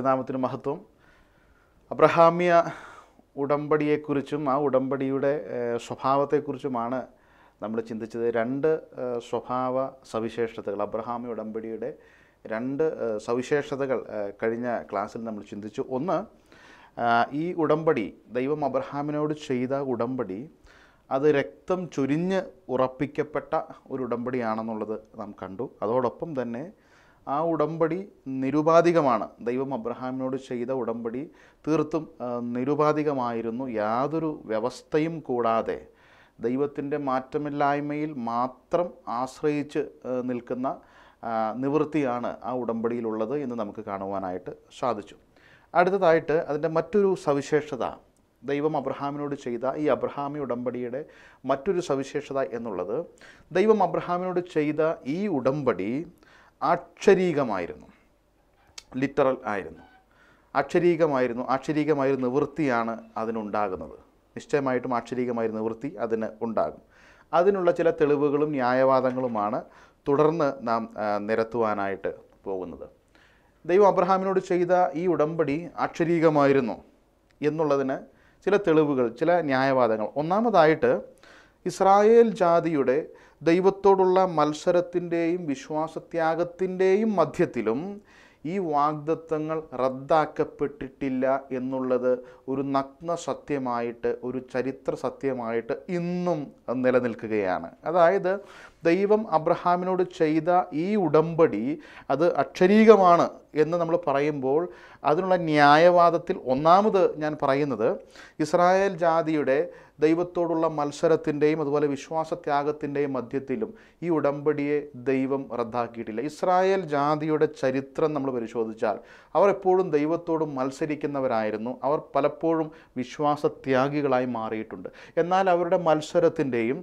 തിരുനാമത്തിന് മഹത്വം അബ്രഹാമ്യ ഉടമ്പടിയെക്കുറിച്ചും ആ ഉടമ്പടിയുടെ ഏഹ്, സ്വഭാവത്തെക്കുറിച്ചുമാണ് നമ്മൾ ചിന്തിച്ചത് രണ്ട് ഏഹ്, സ്വഭാവ സവിശേഷതകൾ അബ്രഹാമ്യ ഉടമ്പടിയുടെ രണ്ട് ഏഹ്, സവിശേഷതകൾ ഏഹ്, കഴിഞ്ഞ ക്ലാസ്സിൽ നമ്മൾ ചിന്തിച്ചു ഒന്ന് ആ, ഈ ഉടമ്പടി ദൈവം അബ്രഹാമിനോട് ചെയ്ത ഉടമ്പടി അത് രക്തം ചൊരിഞ്ഞ് ഉറപ്പിക്കപ്പെട്ട ഒരു ഉടമ്പടിയാണെന്നുള്ളത് നാം കണ്ടു അതോടൊപ്പം തന്നെ ആ ഉടമ്പടി നിരുപാധികമാണ് ദൈവം അബ്രഹാമിനോട് ചെയ്ത ഉടമ്പടി തീർത്തും ആ, നിരുപാധികമായിരുന്നു യാതൊരു വ്യവസ്ഥയും കൂടാതെ ദൈവത്തിൻ്റെ മാറ്റമില്ലായ്മയിൽ മാത്രം ആശ്രയിച്ച് ആ, നിൽക്കുന്ന ആ, നിവൃത്തിയാണ് ആ ഉടമ്പടിയിലുള്ളത് എന്ന് നമുക്ക് കാണുവാനായിട്ട് സാധിച്ചു അടുത്തതായിട്ട് അതിൻ്റെ മറ്റൊരു സവിശേഷത ദൈവം അബ്രഹാമിനോട് ചെയ്ത ഈ അബ്രഹാമി ഉടമ്പടിയുടെ മറ്റൊരു സവിശേഷത എന്നുള്ളത് ദൈവം അബ്രഹാമിനോട് ചെയ്ത ഈ ഉടമ്പടി ആക്ഷരീകമായിരുന്നു ലിറ്ററൽ ആയിരുന്നു ആക്ഷരീകമായിരുന്നു ആക്ഷരീകമായ ഒരു നിവൃത്തിയാണ് അതിനുണ്ടാകുന്നത് നിശ്ചയമായിട്ടും ആക്ഷരീകമായ ഒരു നിവൃത്തി അതിന് ഉണ്ടാകും അതിനുള്ള ചില തെളിവുകളും ന്യായവാദങ്ങളുമാണ് തുടർന്ന് നാം ആ, നിരത്തുവാനായിട്ട് പോകുന്നത് ദൈവം അബ്രഹാമിനോട് ചെയ്ത ഈ ഉടമ്പടി ആക്ഷരീകമായിരുന്നു എന്നുള്ളതിന് ചില തെളിവുകൾ ചില ന്യായവാദങ്ങൾ ഒന്നാമതായിട്ട് ഇസ്രായേൽ ജാതിയുടെ ദൈവത്തോടുള്ള മത്സരത്തിൻ്റെയും വിശ്വാസത്യാഗത്തിൻ്റെയും മധ്യത്തിലും ഈ വാഗ്ദത്തങ്ങൾ റദ്ദാക്കപ്പെട്ടിട്ടില്ല എന്നുള്ളത് ഒരു നഗ്ന സത്യമായിട്ട് ഒരു ചരിത്ര സത്യമായിട്ട് ഇന്നും നിലനിൽക്കുകയാണ് അതായത് ദൈവം അബ്രഹാമിനോട് ചെയ്ത ഈ ഉടമ്പടി അത് അക്ഷരീകമാണ് എന്ന് നമ്മൾ പറയുമ്പോൾ അതിനുള്ള ന്യായവാദത്തിൽ ഒന്നാമത് ഞാൻ പറയുന്നത് ഇസ്രായേൽ ജാതിയുടെ ദൈവത്തോടുള്ള മത്സരത്തിൻ്റെയും അതുപോലെ വിശ്വാസത്യാഗത്തിൻ്റെയും മധ്യത്തിലും ഈ ഉടമ്പടിയെ ദൈവം റദ്ദാക്കിയിട്ടില്ല ഇസ്രായേൽ ജാതിയുടെ ചരിത്രം നമ്മൾ പരിശോധിച്ചാൽ അവർ എപ്പോഴും ദൈവത്തോട് മത്സരിക്കുന്നവരായിരുന്നു അവർ പലപ്പോഴും വിശ്വാസത്യാഗികളായി മാറിയിട്ടുണ്ട് എന്നാൽ അവരുടെ മത്സരത്തിൻ്റെയും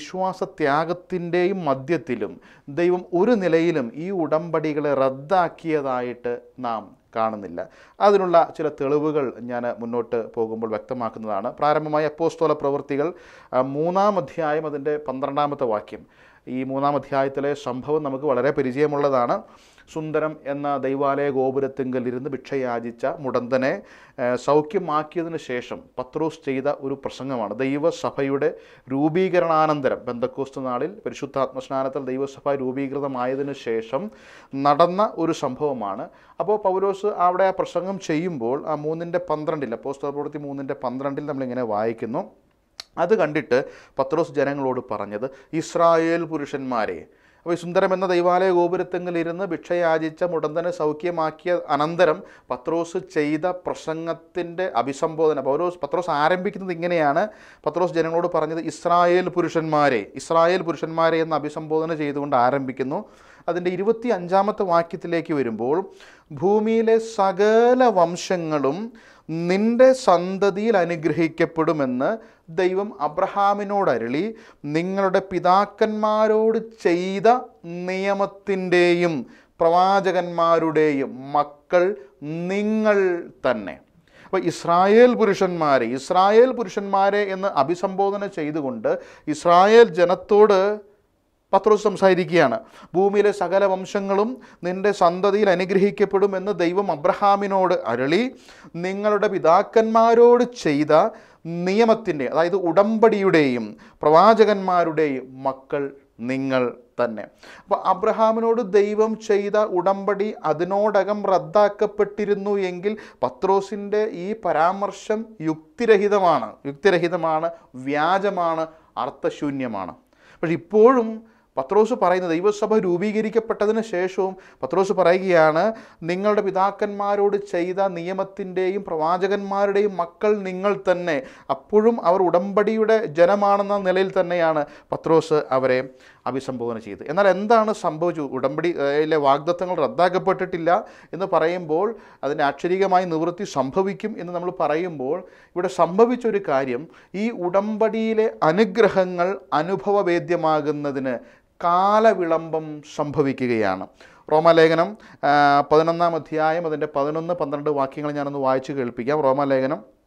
വിശ്വാസത്യാഗത്തിൻ്റെയും മധ്യത്തിലും ദൈവം ഒരു നിലയിലും ഈ ഉടമ്പടികളെ റദ്ദാക്കിയതായിട്ട് നാം കാണുന്നില്ല അതിനുള്ള ചില തെളിവുകൾ ഞാൻ മുന്നോട്ട് പോകുമ്പോൾ വ്യക്തമാക്കുന്നതാണ് പ്രാരംഭമായ അപ്പോസ്തോല പ്രവൃത്തികൾ ആ, മൂന്നാം അധ്യായം അതിൻ്റെ പന്ത്രണ്ടാമത്തെ വാക്യം ഈ മൂന്നാം അധ്യായത്തിലെ സംഭവം നമുക്ക് വളരെ പരിചയമുള്ളതാണ് സുന്ദരം എന്ന ദൈവാലയ ഗോപുരത്തിങ്കൽ ഇരുന്ന് ഭിക്ഷയാചിച്ച മുടന്തനെ ആ, സൗഖ്യമാക്കിയതിന് ശേഷം പത്രോസ് ചെയ്ത ഒരു പ്രസംഗമാണ് ദൈവസഭയുടെ രൂപീകരണാനന്തരം ബന്ധക്കോസ്ത് നാളിൽ പരിശുദ്ധാത്മസ്നാനത്തിൽ ദൈവസഭ രൂപീകൃതമായതിനു ശേഷം നടന്ന ഒരു സംഭവമാണ് അപ്പോൾ പൗലോസ് അവിടെ ആ പ്രസംഗം ചെയ്യുമ്പോൾ ആ മൂന്നിൻ്റെ പന്ത്രണ്ടിൽ അപ്പോസ്തല പ്രവൃത്തി മൂന്നിൻ്റെ പന്ത്രണ്ടിൽ നമ്മളിങ്ങനെ വായിക്കുന്നു അത് കണ്ടിട്ട് പത്രോസ് ജനങ്ങളോട് പറഞ്ഞത് ഇസ്രായേൽ പുരുഷന്മാരെ അപ്പോൾ ഈ സുന്ദരം എന്ന ദൈവാലയ ഗോപുരത്തെങ്കിൽ ഇരുന്ന് ഭിക്ഷയാചിച്ച മുടന്തനെ സൗഖ്യമാക്കിയ അനന്തരം പത്രോസ് ചെയ്ത പ്രസംഗത്തിൻ്റെ അഭിസംബോധന പൗലോസ് പത്രോസ് ആരംഭിക്കുന്നത് ഇങ്ങനെയാണ് പത്രോസ് ജനങ്ങളോട് പറഞ്ഞത് ഇസ്രായേൽ പുരുഷന്മാരെ ഇസ്രായേൽ പുരുഷന്മാരെ എന്ന് അഭിസംബോധന ചെയ്തുകൊണ്ട് ആരംഭിക്കുന്നു അതിൻ്റെ ഇരുപത്തി അഞ്ചാമത്തെ വാക്യത്തിലേക്ക് വരുമ്പോൾ ഭൂമിയിലെ സകല വംശങ്ങളും നിന്റെ സന്തതിയിൽ അനുഗ്രഹിക്കപ്പെടുമെന്ന് ദൈവം അബ്രഹാമിനോട് അരുളി നിങ്ങളുടെ പിതാക്കന്മാരോട് ചെയ്ത നിയമത്തിൻ്റെയും പ്രവാചകന്മാരുടെയും മക്കൾ നിങ്ങൾ തന്നെ അപ്പോൾ ഇസ്രായേൽ പുരുഷന്മാരെ ഇസ്രായേൽ പുരുഷന്മാരെ എന്ന് അഭിസംബോധന ചെയ്തുകൊണ്ട് ഇസ്രായേൽ ജനത്തോട് പത്രോസ് സംസാരിക്കുകയാണ് ഭൂമിയിലെ സകല വംശങ്ങളും നിന്റെ സന്തതിയിൽ അനുഗ്രഹിക്കപ്പെടുമെന്ന് ദൈവം അബ്രഹാമിനോട് അരളി നിങ്ങളുടെ പിതാക്കന്മാരോട് ചെയ്ത നിയമത്തിൻ്റെ അതായത് ഉടമ്പടിയുടെയും പ്രവാചകന്മാരുടെയും മക്കൾ നിങ്ങൾ തന്നെ അപ്പോൾ അബ്രഹാമിനോട് ദൈവം ചെയ്ത ഉടമ്പടി അതിനോടകം റദ്ദാക്കപ്പെട്ടിരുന്നു എങ്കിൽ പത്രോസിൻ്റെ ഈ പരാമർശം യുക്തിരഹിതമാണ് യുക്തിരഹിതമാണ് വ്യാജമാണ് അർത്ഥശൂന്യമാണ് പക്ഷെ ഇപ്പോഴും പത്രോസ് പറയുന്നത് ദൈവസഭ രൂപീകരിക്കപ്പെട്ടതിന് ശേഷവും പത്രോസ് പറയുകയാണ് നിങ്ങളുടെ പിതാക്കന്മാരോട് ചെയ്ത നിയമത്തിൻ്റെയും പ്രവാചകന്മാരുടെയും മക്കൾ നിങ്ങൾ തന്നെ അപ്പോഴും അവർ ഉടമ്പടിയുടെ ജനമാണെന്ന നിലയിൽ തന്നെയാണ് പത്രോസ് അവരെ അഭിസംബോധന ചെയ്തത് എന്നാൽ എന്താണ് സംഭവിച്ചു ഉടമ്പടിയിലെ വാഗ്ദത്തങ്ങൾ റദ്ദാക്കപ്പെട്ടിട്ടില്ല എന്ന് പറയുമ്പോൾ അതിൻ്റെ അക്ഷരീകമായി നിവൃത്തി സംഭവിക്കും എന്ന് നമ്മൾ പറയുമ്പോൾ ഇവിടെ സംഭവിച്ചൊരു കാര്യം ഈ ഉടമ്പടിയിലെ അനുഗ്രഹങ്ങൾ അനുഭവവേദ്യമാകുന്നതിന് കാലവിളംബം സംഭവിക്കുകയാണ് റോമാലേഖനം ആ, പതിനൊന്നാം അധ്യായം അതിൻ്റെ പതിനൊന്ന് പന്ത്രണ്ട് വാക്യങ്ങൾ ഞാനൊന്ന് വായിച്ച് കേൾപ്പിക്കാം റോമാലേഖനം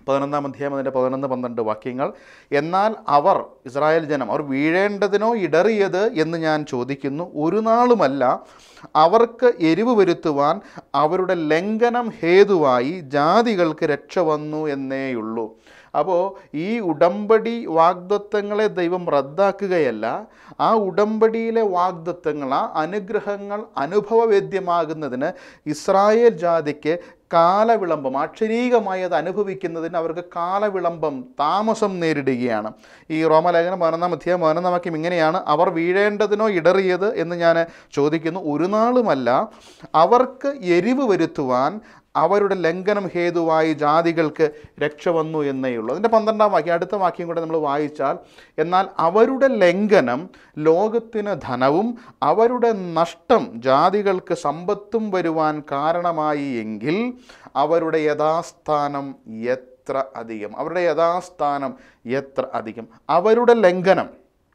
പതിനൊന്നാം അധ്യായം അതിൻ്റെ പതിനൊന്ന് പന്ത്രണ്ട് വാക്യങ്ങൾ എന്നാൽ അവർ ഇസ്രായേൽ ജനം അവർ വീഴേണ്ടതിനോ ഇടറിയത് എന്ന് ഞാൻ ചോദിക്കുന്നു ഒരു നാളുമല്ല അവർക്ക് എരിവ് വരുത്തുവാൻ അവരുടെ ലംഘനം ഹേതുവായി ജാതികൾക്ക് രക്ഷ വന്നു എന്നേയുള്ളൂ അപ്പോൾ ഈ ഉടമ്പടി വാഗ്ദത്വങ്ങളെ ദൈവം റദ്ദാക്കുകയല്ല ആ ഉടമ്പടിയിലെ വാഗ്ദത്വങ്ങൾ ആ അനുഗ്രഹങ്ങൾ അനുഭവവേദ്യമാകുന്നതിന് ഇസ്രായേൽ ജാതിക്ക് കാലവിളംബം അക്ഷരീകമായി അത് അനുഭവിക്കുന്നതിന് അവർക്ക് കാലവിളംബം താമസം നേരിടുകയാണ് ഈ റോമലേഖനം പതിനൊന്നാം അധ്യായം പതിനൊന്നാം വാക്യം ഇങ്ങനെയാണ് അവർ വീഴേണ്ടതിനോ ഇടറിയത് എന്ന് ഞാൻ ചോദിക്കുന്നു ഒരു നാളുമല്ല അവർക്ക് എരിവ് വരുത്തുവാൻ അവരുടെ ലംഘനം ഹേതുവായി ജാതികൾക്ക് രക്ഷ വന്നു എന്നേ ഉള്ളൂ അതിൻ്റെ പന്ത്രണ്ടാം വാക്യം അടുത്ത വാക്യം കൂടെ നമ്മൾ വായിച്ചാൽ എന്നാൽ അവരുടെ ലംഘനം ലോകത്തിന് ധനവും അവരുടെ നഷ്ടം ജാതികൾക്ക് സമ്പത്തും വരുവാൻ കാരണമായി എങ്കിൽ അവരുടെ യഥാസ്ഥാനം എത്ര അധികം അവരുടെ യഥാസ്ഥാനം എത്ര അധികം അവരുടെ ലംഘനം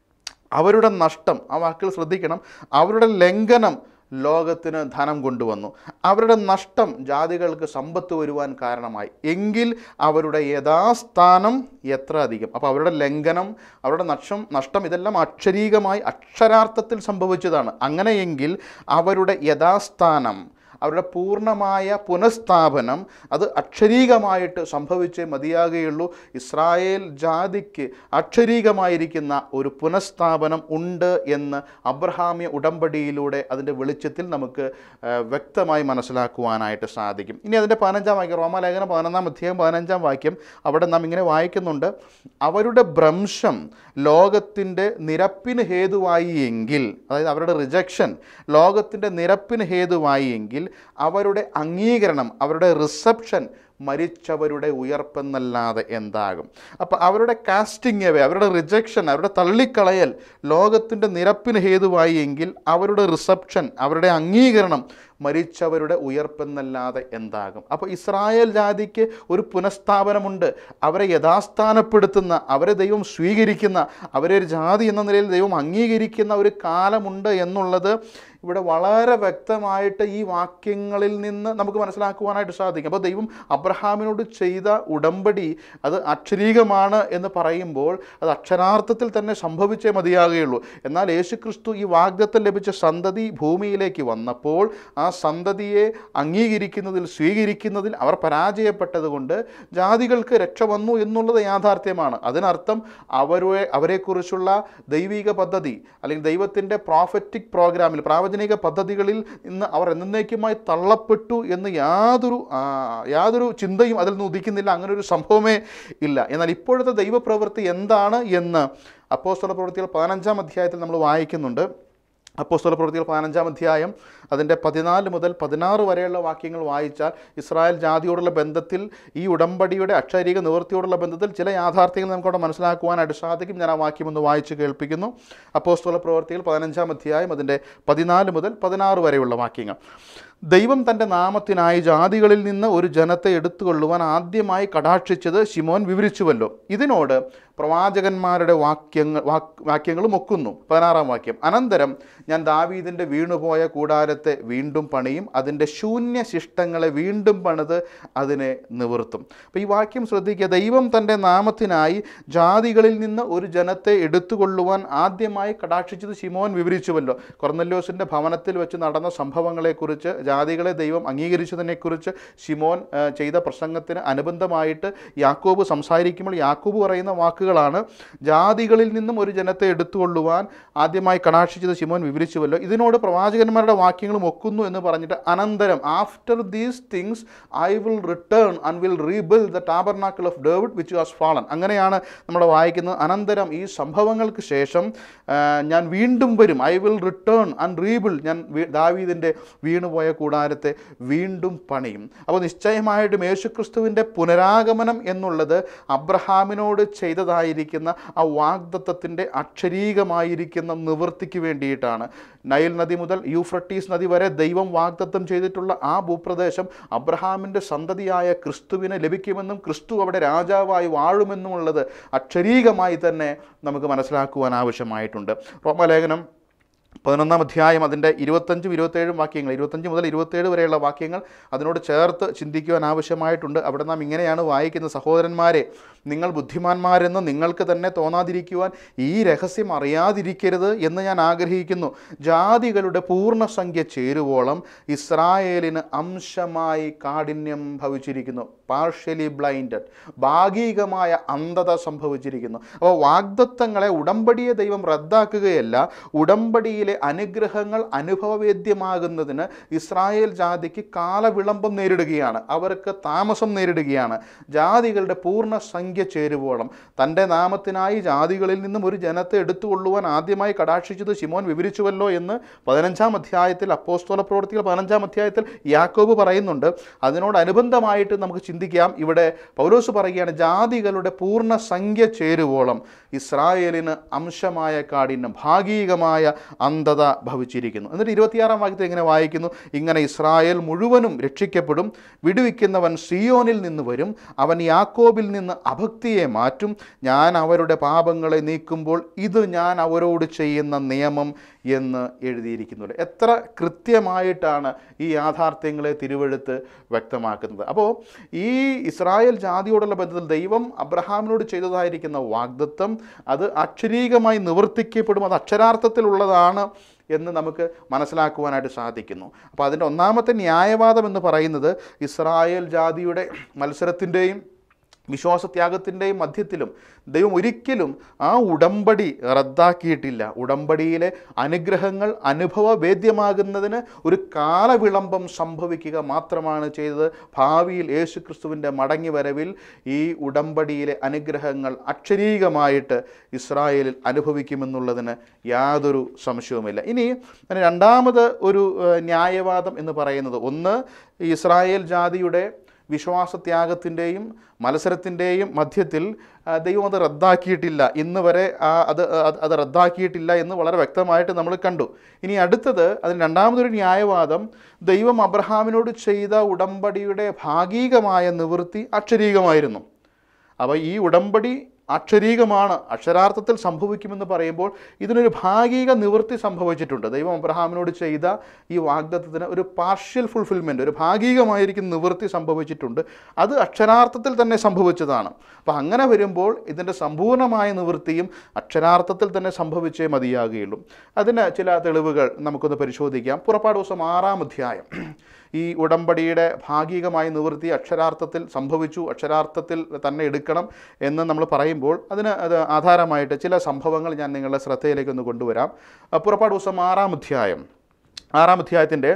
അവരുടെ നഷ്ടം ആ വാക്കുകൾ ശ്രദ്ധിക്കണം അവരുടെ ലംഘനം ലോകത്തിന് ധനം കൊണ്ടുവന്നു അവരുടെ നഷ്ടം ജാതികൾക്ക് സമ്പത്ത് വരുവാൻ കാരണമായി എങ്കിൽ അവരുടെ യഥാസ്ഥാനം എത്ര അധികം അപ്പോൾ അവരുടെ ലംഘനം അവരുടെ നഷ്ടം നഷ്ടം ഇതെല്ലാം അക്ഷരീകമായി അക്ഷരാർത്ഥത്തിൽ സംഭവിച്ചതാണ് അങ്ങനെയെങ്കിൽ അവരുടെ യഥാസ്ഥാനം അവരുടെ പൂർണ്ണമായ പുനഃസ്ഥാപനം അത് അക്ഷരീകമായിട്ട് സംഭവിച്ചേ മതിയാകുകയുള്ളൂ ഇസ്രായേൽ ജാതിക്ക് അക്ഷരീകമായിരിക്കുന്ന ഒരു പുനഃസ്ഥാപനം ഉണ്ട് എന്ന് അബ്രഹാമ്യ ഉടമ്പടിയിലൂടെ അതിൻ്റെ വെളിച്ചത്തിൽ നമുക്ക് ആ, വ്യക്തമായി മനസ്സിലാക്കുവാനായിട്ട് സാധിക്കും ഇനി അതിൻ്റെ പതിനഞ്ചാം വാക്യം റോമാലേഖനം പതിനൊന്നാം അധ്യായം പതിനഞ്ചാം വാക്യം അവിടെ നാം ഇങ്ങനെ വായിക്കുന്നുണ്ട് അവരുടെ ഭ്രംശം ലോകത്തിൻ്റെ നിരപ്പിന് ഹേതുവായി എങ്കിൽ അതായത് അവരുടെ റിജക്ഷൻ ലോകത്തിൻ്റെ നിരപ്പിന് ഹേതുവായി എങ്കിൽ അവരുടെ അംഗീകരണം അവരുടെ റിസപ്ഷൻ മരിച്ചവരുടെ ഉയർപ്പെന്നല്ലാതെ എന്താകും അപ്പോൾ അവരുടെ കാസ്റ്റിംഗ് അവേ അവരുടെ റിജക്ഷൻ അവരുടെ തള്ളിക്കളയൽ ലോകത്തിൻ്റെ നിരപ്പിന് ഹേതുവായി എങ്കിൽ അവരുടെ റിസപ്ഷൻ അവരുടെ അംഗീകരണം മരിച്ചവരുടെ ഉയർപ്പെന്നല്ലാതെ എന്താകും അപ്പോൾ ഇസ്രായേൽ ജാതിക്ക് ഒരു പുനഃസ്ഥാപനമുണ്ട് അവരെ യഥാസ്ഥാനപ്പെടുത്തുന്ന അവരെ ദൈവം സ്വീകരിക്കുന്ന അവരെ ഒരു ജാതി എന്ന നിലയിൽ ദൈവം അംഗീകരിക്കുന്ന ഒരു കാലമുണ്ട് എന്നുള്ളത് ഇവിടെ വളരെ വ്യക്തമായിട്ട് ഈ വാക്യങ്ങളിൽ നിന്ന് നമുക്ക് മനസ്സിലാക്കുവാനായിട്ട് സാധിക്കും അപ്പോൾ ദൈവം അബ്രഹാമിനോട് ചെയ്ത ഉടമ്പടി അത് അക്ഷരീകമാണ് എന്ന് പറയുമ്പോൾ അത് അക്ഷരാർത്ഥത്തിൽ തന്നെ സംഭവിച്ചേ മതിയാകുകയുള്ളൂ എന്നാൽ യേശുക്രിസ്തു ഈ വാഗ്ദത്തം ലഭിച്ച സന്തതി ഭൂമിയിലേക്ക് വന്നപ്പോൾ ആ സന്തതിയെ അംഗീകരിക്കുന്നതിൽ സ്വീകരിക്കുന്നതിൽ അവർ പരാജയപ്പെട്ടതുകൊണ്ട് ജാതികൾക്ക് രക്ഷ വന്നു എന്നുള്ളത് യാഥാർത്ഥ്യമാണ് അതിനർത്ഥം അവരെ അവരെക്കുറിച്ചുള്ള ദൈവിക പദ്ധതി അല്ലെങ്കിൽ ദൈവത്തിൻ്റെ പ്രോഫറ്റിക് പ്രോഗ്രാമിൽ പ്രാവചനിക പദ്ധതികളിൽ ഇന്ന് അവർ എന്നേക്കുമായി തള്ളപ്പെട്ടു എന്ന് യാതൊരു ആ, യാതൊരു ചിന്തയും അതിൽ നിന്ന് ഉദിക്കുന്നില്ല അങ്ങനെ ഒരു സംഭവമേ ഇല്ല എന്നാൽ ഇപ്പോഴത്തെ ദൈവപ്രവൃത്തി എന്താണ് എന്ന് അപ്പോസ്തല പ്രവൃത്തികൾ പതിനഞ്ചാം അധ്യായത്തിൽ നമ്മൾ വായിക്കുന്നുണ്ട് അപ്പോസ്തല പ്രവൃത്തികൾ പതിനഞ്ചാം അധ്യായം അതിൻ്റെ പതിനാല് മുതൽ പതിനാറ് വരെയുള്ള വാക്യങ്ങൾ വായിച്ചാൽ ഇസ്രായേൽ ജാതിയോടുള്ള ബന്ധത്തിൽ ഈ ഉടമ്പടിയുടെ അക്ഷരീക നിവൃത്തിയോടുള്ള ബന്ധത്തിൽ ചില യാഥാർത്ഥ്യങ്ങൾ നമുക്കവിടെ മനസ്സിലാക്കുവാനായിട്ട് സാധിക്കും ഞാൻ ആ വാക്യം ഒന്ന് വായിച്ച് കേൾപ്പിക്കുന്നു അപ്പോസ്തല പ്രവൃത്തികൾ പതിനഞ്ചാം അധ്യായം അതിൻ്റെ പതിനാല് മുതൽ പതിനാറ് വരെയുള്ള വാക്യങ്ങൾ ദൈവം തൻ്റെ നാമത്തിനായി ജാതികളിൽ നിന്ന് ഒരു ജനത്തെ എടുത്തുകൊള്ളുവാൻ ആദ്യമായി കടാക്ഷിച്ചത് ശിമോൻ വിവരിച്ചുവല്ലോ ഇതിനോട് പ്രവാചകന്മാരുടെ വാക്യങ്ങൾ വാക് വാക്യങ്ങളും ഒക്കുന്നു പതിനാറാം വാക്യം അനന്തരം ഞാൻ ദാവീദിൻ്റെ വീണുപോയ കൂടാരത്തെ വീണ്ടും പണിയും അതിൻ്റെ ശൂന്യ ശിഷ്ടങ്ങളെ വീണ്ടും പണിത് അതിനെ നിവർത്തും അപ്പോൾ ഈ വാക്യം ശ്രദ്ധിക്കുക ദൈവം തൻ്റെ നാമത്തിനായി ജാതികളിൽ നിന്ന് ഒരു ജനത്തെ എടുത്തുകൊള്ളുവാൻ ആദ്യമായി കടാക്ഷിച്ചത് ശിമോൻ വിവരിച്ചുവല്ലോ കൊർന്നല്യോസിൻ്റെ ഭവനത്തിൽ വെച്ച് നടന്ന സംഭവങ്ങളെക്കുറിച്ച് ജാതികളെ ദൈവം അംഗീകരിച്ചതിനെക്കുറിച്ച് ശിമോൻ ആ, ചെയ്ത പ്രസംഗത്തിന് അനുബന്ധമായിട്ട് യാക്കോബ് സംസാരിക്കുമ്പോൾ യാക്കോബ് പറയുന്ന വാക്കുകളാണ് ജാതികളിൽ നിന്നും ഒരു ജനത്തെ എടുത്തുകൊള്ളുവാൻ ആദ്യമായി കടാക്ഷിച്ചത് ശിമോൻ വിവരിച്ചുവല്ലോ ഇതിനോട് പ്രവാചകന്മാരുടെ വാക്യങ്ങളും ഒക്കുന്നു എന്ന് പറഞ്ഞിട്ട് അനന്തരം after these things I will return and will rebuild the tabernacle of David which was fallen അങ്ങനെയാണ് നമ്മൾ വായിക്കുന്നത് അനന്തരം ഈ സംഭവങ്ങൾക്ക് ശേഷം ആ, ഞാൻ വീണ്ടും വരും I will return and rebuild ഞാൻ വീ- ദാവീദിൻ്റെ വീണുപോയ കൂടാരത്തെ വീണ്ടും പണിയും അപ്പോൾ നിശ്ചയമായിട്ടും യേശുക്രിസ്തുവിൻ്റെ പുനരാഗമനം എന്നുള്ളത് അബ്രഹാമിനോട് ചെയ്തതായിരിക്കുന്ന ആ വാഗ്ദത്തത്തിൻ്റെ അക്ഷരീകമായിരിക്കുന്ന നിവൃത്തിക്ക് വേണ്ടിയിട്ടാണ് നൈൽ നദി മുതൽ യൂഫ്രട്ടീസ് നദി വരെ ദൈവം വാഗ്ദത്തം ചെയ്തിട്ടുള്ള ആ ഭൂപ്രദേശം അബ്രഹാമിൻ്റെ സന്തതിയായ ക്രിസ്തുവിന് ലഭിക്കുമെന്നും ക്രിസ്തു അവിടെ രാജാവായി വാഴുമെന്നുമുള്ളത് അക്ഷരീകമായി തന്നെ നമുക്ക് മനസ്സിലാക്കുവാൻ ആവശ്യമായിട്ടുണ്ട് റോമലേഖനം പതിനൊന്നാം അധ്യായം അതിൻ്റെ ഇരുപത്തഞ്ചും ഇരുപത്തേഴും വാക്യങ്ങൾ ഇരുപത്തഞ്ച് മുതൽ ഇരുപത്തേഴ് വരെയുള്ള വാക്യങ്ങൾ അതിനോട് ചേർത്ത് ചിന്തിക്കുവാൻ ആവശ്യമായിട്ടുണ്ട് അവിടെ നാം ഇങ്ങനെയാണ് വായിക്കുന്നത് സഹോദരന്മാരെ നിങ്ങൾ ബുദ്ധിമാന്മാരെന്ന് നിങ്ങൾക്ക് തന്നെ തോന്നാതിരിക്കുവാൻ ഈ രഹസ്യം അറിയാതിരിക്കരുത് എന്ന് ഞാൻ ആഗ്രഹിക്കുന്നു ജാതികളുടെ പൂർണ്ണസംഖ്യ ചേരുവോളം ഇസ്രായേലിന് അംശമായി കാഠിന്യം ഭവിച്ചിരിക്കുന്നു പാർഷ്യലി ബ്ലൈൻഡഡ് ഭാഗികമായ അന്ധത സംഭവിച്ചിരിക്കുന്നു അപ്പോൾ വാഗ്ദത്തങ്ങളെ ഉടമ്പടിയെ ദൈവം റദ്ദാക്കുകയല്ല ഉടമ്പടിയിലെ അനുഗ്രഹങ്ങൾ അനുഭവവേദ്യമാകുന്നതിന് ഇസ്രായേൽ ജാതിക്ക് കാലവിളംബം നേരിടുകയാണ് അവർക്ക് താമസം നേരിടുകയാണ് ജാതികളുടെ പൂർണ്ണ സംഖ്യ ചേരുവോളം തൻ്റെ നാമത്തിനായി ജാതികളിൽ നിന്നും ഒരു ജനത്തെ എടുത്തുകൊള്ളുവാൻ ആദ്യമായി കടാക്ഷിച്ചത് ശിമോൻ വിവരിച്ചുവല്ലോ എന്ന് പതിനഞ്ചാം അധ്യായത്തിൽ അപ്പോസ്തോല പ്രവൃത്തികൾ പതിനഞ്ചാം അധ്യായത്തിൽ യാക്കോബ് പറയുന്നുണ്ട് അതിനോടനുബന്ധമായിട്ട് നമുക്ക് ചിന്തിക്കാം ഇവിടെ പൗലോസ് പറയുകയാണ് ജാതികളുടെ പൂർണ്ണ സംഖ്യ ചേരുവോളം ഇസ്രായേലിന് അംശമായ കാഠിന്യം ഭാഗികമായ അന്ധത ഭവിച്ചിരിക്കുന്നു എന്നിട്ട് ഇരുപത്തിയാറാം വാക്യത്തിൽ ഇങ്ങനെ വായിക്കുന്നു ഇങ്ങനെ ഇസ്രായേൽ മുഴുവനും രക്ഷിക്കപ്പെടും വിടുവിക്കുന്നവൻ സിയോനിൽ നിന്ന് വരും അവൻ യാക്കോബിൽ നിന്ന് അഭക്തിയെ മാറ്റും ഞാൻ അവരുടെ പാപങ്ങളെ നീക്കുമ്പോൾ ഇത് ഞാൻ അവരോട് ചെയ്യുന്ന നിയമം എന്ന് എഴുതിയിരിക്കുന്നു എത്ര കൃത്യമായിട്ടാണ് ഈ യാഥാർത്ഥ്യങ്ങളെ തിരുവെഴുത്ത് വ്യക്തമാക്കുന്നത് അപ്പോൾ ഈ ഇസ്രായേൽ ജാതിയോടുള്ള ബന്ധത്തിൽ ദൈവം അബ്രഹാമിനോട് ചെയ്തതായിരിക്കുന്ന വാഗ്ദത്വം അത് അക്ഷരീകമായി നിവർത്തിക്കപ്പെടും അത് അക്ഷരാർത്ഥത്തിലുള്ളതാണ് എന്ന് നമുക്ക് മനസ്സിലാക്കുവാനായിട്ട് സാധിക്കുന്നു അപ്പോൾ അതിൻ്റെ ഒന്നാമത്തെ ന്യായവാദം എന്ന് പറയുന്നത് ഇസ്രായേൽ ജാതിയുടെ മത്സരത്തിൻ്റെയും വിശ്വാസത്യാഗത്തിൻ്റെയും മധ്യത്തിലും ദൈവം ഒരിക്കലും ആ ഉടമ്പടി റദ്ദാക്കിയിട്ടില്ല ഉടമ്പടിയിലെ അനുഗ്രഹങ്ങൾ അനുഭവവേദ്യമാകുന്നതിന് ഒരു കാലവിളംബം സംഭവിക്കുക മാത്രമാണ് ചെയ്തത് ഭാവിയിൽ യേശുക്രിസ്തുവിൻ്റെ മടങ്ങി വരവിൽ ഈ ഉടമ്പടിയിലെ അനുഗ്രഹങ്ങൾ അക്ഷരീകമായിട്ട് ഇസ്രായേലിൽ അനുഭവിക്കുമെന്നുള്ളതിന് യാതൊരു സംശയവുമില്ല ഇനി രണ്ടാമത് ഒരു ഏഹ്, ന്യായവാദം എന്ന് പറയുന്നത് ഒന്ന് ഈ ഇസ്രായേൽ ജാതിയുടെ വിശ്വാസത്യാഗത്തിൻ്റെയും മത്സരത്തിൻ്റെയും മധ്യത്തിൽ ആ, ദൈവം അത് റദ്ദാക്കിയിട്ടില്ല ഇന്ന് വരെ ആ, അത് അത് അത് റദ്ദാക്കിയിട്ടില്ല എന്ന് വളരെ വ്യക്തമായിട്ട് നമ്മൾ കണ്ടു ഇനി അടുത്തത് അതിന് രണ്ടാമതൊരു ന്യായവാദം ദൈവം അബ്രഹാമിനോട് ചെയ്ത ഉടമ്പടിയുടെ ഭാഗികമായ നിവൃത്തി അക്ഷരീകമായിരുന്നു അപ്പോൾ ഈ ഉടമ്പടി അക്ഷരീകമാണ് അക്ഷരാർത്ഥത്തിൽ സംഭവിക്കുമെന്ന് പറയുമ്പോൾ ഇതിനൊരു ഭാഗിക നിവൃത്തി സംഭവിച്ചിട്ടുണ്ട് ദൈവം അബ്രഹാമിനോട് ചെയ്ത ഈ വാഗ്ദത്തത്തിന് ഒരു പാർഷ്യൽ ഫുൾഫിൽമെൻറ്റ് ഒരു ഭാഗികമായിരിക്കും നിവൃത്തി സംഭവിച്ചിട്ടുണ്ട് അത് അക്ഷരാർത്ഥത്തിൽ തന്നെ സംഭവിച്ചതാണ് അപ്പോൾ അങ്ങനെ വരുമ്പോൾ ഇതിൻ്റെ സമ്പൂർണ്ണമായ നിവൃത്തിയും അക്ഷരാർത്ഥത്തിൽ തന്നെ സംഭവിച്ചേ മതിയാകുകയുള്ളൂ അതിന് ചില തെളിവുകൾ നമുക്കൊന്ന് പരിശോധിക്കാം പുറപ്പാട് ദിവസം ആറാം അധ്യായം ഈ ഉടമ്പടിയുടെ ഭാഗികമായ നിവൃത്തി അക്ഷരാർത്ഥത്തിൽ സംഭവിച്ചു അക്ഷരാർത്ഥത്തിൽ തന്നെ എടുക്കണം എന്ന് നമ്മൾ പറയുമ്പോൾ അതിന് അത് ആധാരമായിട്ട് ചില സംഭവങ്ങൾ ഞാൻ നിങ്ങളുടെ ശ്രദ്ധയിലേക്ക് ഒന്ന് കൊണ്ടുവരാം അഹ് പുറപ്പാട് ദിവസം ആറാം അധ്യായം ആറാം അധ്യായത്തിൻ്റെ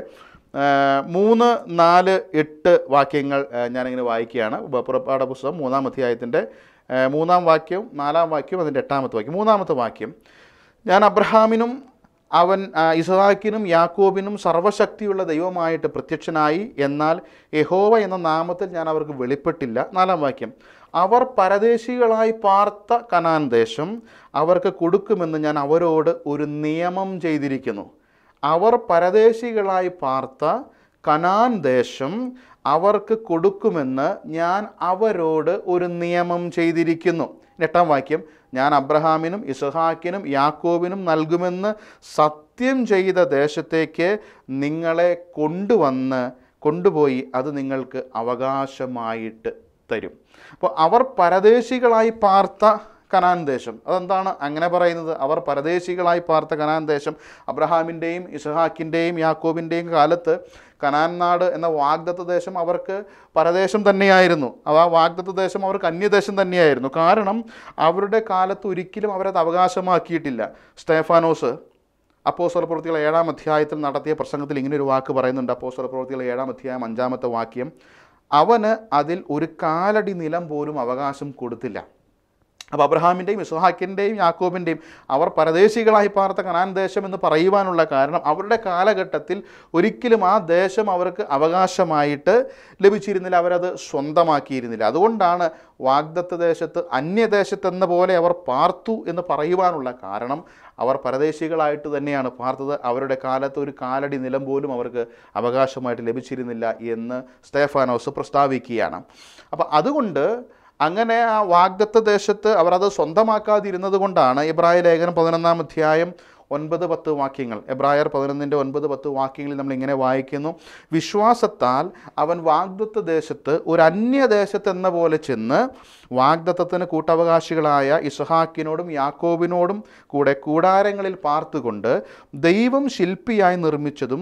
മൂന്ന് നാല് എട്ട് വാക്യങ്ങൾ ആ, ഞാനിങ്ങനെ വായിക്കുകയാണ് ഉപ- പുറപ്പാട് പുസ്തകം മൂന്നാം അധ്യായത്തിൻ്റെ ആ, മൂന്നാം വാക്യവും നാലാം വാക്യവും അതിൻ്റെ എട്ടാമത്തെ വാക്യം മൂന്നാമത്തെ വാക്യം ഞാൻ അബ്രഹാമിനും അവൻ ആ, ഇസ്ഹാക്കിനും യാക്കോബിനും സർവശക്തിയുള്ള ദൈവമായിട്ട് പ്രത്യക്ഷനായി എന്നാൽ യഹോവ എന്ന നാമത്തിൽ ഞാൻ അവർക്ക് വെളിപ്പെട്ടില്ല നാലാം വാക്യം അവർ പരദേശികളായി പാർത്ത കനാൻ ദേശം അവർക്ക് കൊടുക്കുമെന്ന് ഞാൻ അവരോട് ഒരു നിയമം ചെയ്തിരിക്കുന്നു അവർ പരദേശികളായി പാർത്ത കനാൻ ദേശം അവർക്ക് കൊടുക്കുമെന്ന് ഞാൻ അവരോട് ഒരു നിയമം ചെയ്തിരിക്കുന്നു എട്ടാം വാക്യം ഞാൻ അബ്രഹാമിനും ഇസഹാക്കിനും യാക്കോബിനും നൽകുമെന്ന് സത്യം ചെയ്ത ദേശത്തേക്ക് നിങ്ങളെ കൊണ്ടുവന്ന് കൊണ്ടുപോയി അത് നിങ്ങൾക്ക് അവകാശമായിട്ട് തരും അപ്പോൾ അവർ പരദേശികളായി പാർത്ത കനാൻ ദേശം അതെന്താണ് അങ്ങനെ പറയുന്നത് അവർ പരദേശികളായി പാർത്ത കനാൻ ദേശം അബ്രഹാമിൻ്റെയും ഇസഹാക്കിൻ്റെയും യാക്കോബിൻ്റെയും കാലത്ത് കനാൻ നാട് എന്ന വാഗ്ദത്ത ദേശം അവർക്ക് പരദേശം തന്നെയായിരുന്നു അവ ആ വാഗ്ദത്ത ദേശം അവർക്ക് അന്യദേശം തന്നെയായിരുന്നു കാരണം അവരുടെ കാലത്ത് ഒരിക്കലും അവരത് അവകാശമാക്കിയിട്ടില്ല സ്റ്റേഫാനോസ് അപ്പോസ്തല പ്രവൃത്തികൾ ഏഴാം അധ്യായത്തിൽ നടത്തിയ പ്രസംഗത്തിൽ ഇങ്ങനെ ഒരു വാക്ക് പറയുന്നുണ്ട് അപ്പോസ്തല പ്രവൃത്തികൾ ഏഴാം അധ്യായം അഞ്ചാമത്തെ വാക്യം അവന് അതിൽ ഒരു കാലടി നിലം പോലും അവകാശം കൊടുത്തില്ല അപ്പോൾ അബ്രഹാമിൻ്റെയും ഇസ്ഹാക്കിൻ്റെയും യാക്കോബിൻ്റെയും അവർ പരദേശികളായി പാർത്ത കനാൻ ദേശം എന്ന് പറയുവാനുള്ള കാരണം അവരുടെ കാലഘട്ടത്തിൽ ഒരിക്കലും ആ ദേശം അവർക്ക് അവകാശമായിട്ട് ലഭിച്ചിരുന്നില്ല അവരത് സ്വന്തമാക്കിയിരുന്നില്ല അതുകൊണ്ടാണ് വാഗ്ദത്ത ദേശത്ത് അന്യദേശത്തെന്ന പോലെ അവർ പാർത്തു എന്ന് പറയുവാനുള്ള കാരണം അവർ പരദേശികളായിട്ട് തന്നെയാണ് പാർത്തത് അവരുടെ കാലത്ത് ഒരു കാലടി നിലം പോലും അവർക്ക് അവകാശമായിട്ട് ലഭിച്ചിരുന്നില്ല എന്ന് സ്തേഫാനോസ് പ്രസ്താവിക്കുകയാണ് അപ്പോൾ അതുകൊണ്ട് അങ്ങനെ ആ വാഗ്ദത്ത ദേശത്ത് അവർ അത് സ്വന്തമാക്കാതിരുന്നത് കൊണ്ടാണ് ഇബ്രാഹിം ലേഖനം പതിനൊന്നാം അധ്യായം ഒൻപത് പത്ത് വാക്യങ്ങൾ എബ്രായർ പതിനൊന്നിൻ്റെ ഒൻപത് പത്ത് വാക്യങ്ങളിൽ നമ്മൾ ഇങ്ങനെ വായിക്കുന്നു വിശ്വാസത്താൽ അവൻ വാഗ്ദത്ത ദേശത്ത് ഒരു അന്യദേശത്ത് എന്ന പോലെ ചെന്ന് വാഗ്ദത്തത്തിന് കൂട്ടവകാശികളായ ഇസ്ഹാക്കിനോടും യാക്കോബിനോടും കൂടെ കൂടാരങ്ങളിൽ പാർത്തുകൊണ്ട് ദൈവം ശില്പിയായി നിർമ്മിച്ചതും